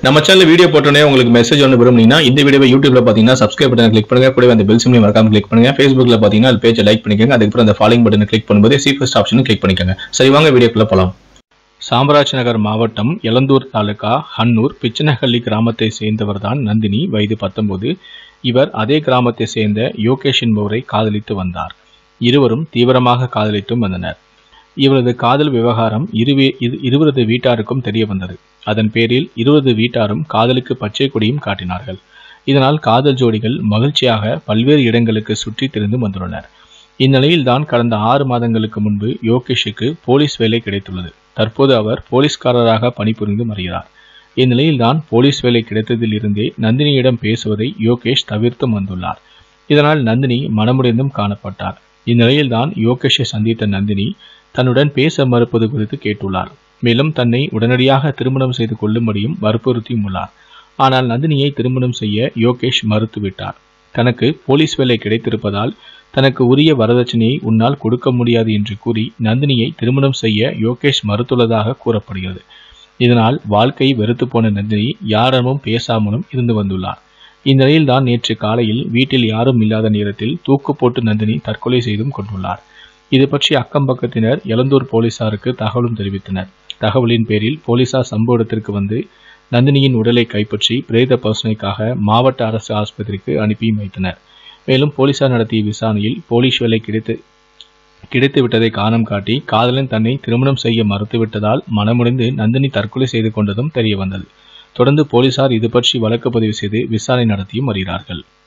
நம்ம channel video போட்டோன்னே உங்களுக்கு மெசேஜ் ஒன்று விரும்புனீங்கன்னா இந்த வீடியோவை யூடியூப்ல பார்த்தீங்கன்னா சப்ஸ்கிரைப் பட்டன் கிளிக் பண்ணுங்க கூடவே அந்த பெல் சிம்லையும் மறக்காம கிளிக் பண்ணுங்க ஃபேஸ்புக்ல பார்த்தீங்கன்னா அது பேஜை லைக் பண்ணிக்கோங்க அதுக்கப்புறம் அந்த ஃபாலோயிங் பட்டனை கிளிக் பண்ணும்போது சி ஃபர்ஸ்ட் ஆப்ஷனும் கிளிக் பண்ணிக்கோங்க சரி வாங்க வீடியோக்குள்ள போலாம் சாம்ராஜ் நகர் மாவட்டம் எலந்தூர் தாலுகா ஹன்னூர் பிச்சனஹள்ளி கிராமத்தை சேர்ந்தவர்தான் நந்தினி வயது பத்தொன்பது இவர் அதே கிராமத்தை சேர்ந்த யோகேஷ் என்பவரை காதலித்து வந்தார் இருவரும் தீவிரமாக காதலித்தும் வந்தனர் இவரது காதல் விவகாரம் இருவே இரு- இருவரது வீட்டாருக்கும் தெரிய வந்தது அதன் பேரில் இருவரது வீட்டாரும் காதலுக்கு பச்சை கொடியும் காட்டினார்கள் இதனால் காதல் ஜோடிகள் மகிழ்ச்சியாக பல்வேறு இடங்களுக்கு சுற்றி திரிந்து வந்துள்ளனர் இந்நிலையில்தான் கடந்த ஆறு மாதங்களுக்கு முன்பு யோகேஷுக்கு போலீஸ் வேலை கிடைத்துள்ளது தற்போது அவர் போலீஸ்காரராக பணிபுரிந்து வருகிறார் இந்நிலையில்தான் போலீஸ் வேலை கிடைத்ததில் இருந்தே நந்தினியிடம் பேசுவதை யோகேஷ் தவிர்த்து வந்துள்ளார் இதனால் நந்தினி மனமுடைந்தும் காணப்பட்டார் இந்நிலையில்தான் யோகேஷை சந்தித்த நந்தினி தன்னுடன் பேச மறுப்பது குறித்து கேட்டுள்ளார் மேலும் தன்னை உடனடியாக திருமணம் செய்து கொள்ளும்படியும் வற்புறுத்தியும் உள்ளார் ஆனால் நந்தினியை திருமணம் செய்ய யோகேஷ் மறுத்துவிட்டார் தனக்கு போலீஸ் வேலை கிடைத்திருப்பதால் தனக்கு உரிய வரதட்சணையை உன்னால் கொடுக்க முடியாது என்று கூறி நந்தினியை திருமணம் செய்ய யோகேஷ் மறுத்துள்ளதாக கூறப்படுகிறது இதனால் வாழ்க்கை வெறுத்து போன நந்தினி யாரிடமும் பேசாமலும் இருந்து வந்துள்ளார் இந்நிலையில்தான் நேற்று காலையில் வீட்டில் யாரும் இல்லாத நேரத்தில் தூக்கு போட்டு நந்தினி தற்கொலை செய்தும் கொண்டுள்ளார் இது பற்றி அக்கம் பக்கத்தினர் எலந்தூர் போலீசாருக்கு தகவலும் தெரிவித்தனர் தகவலின் பேரில் போலீசார் சம்பவ இடத்திற்கு வந்து நந்தினியின் உடலை கைப்பற்றி பிரேத பரிசோதனைக்காக மாவட்ட அரசு ஆஸ்பத்திரிக்கு அனுப்பியும் வைத்தனர் மேலும் போலீசார் நடத்திய விசாரணையில் போலீஸ் வேலை கிடைத்து கிடைத்து விட்டதை காரணம் காட்டி காதலன் தன்னை திருமணம் செய்ய மறுத்துவிட்டதால் மனமுடைந்து நந்தினி தற்கொலை செய்து கொண்டதும் தெரிய வந்தது தொடர்ந்து போலீசார் இது பற்றி வழக்கு பதிவு செய்து விசாரணை நடத்தியும் வருகிறார்கள்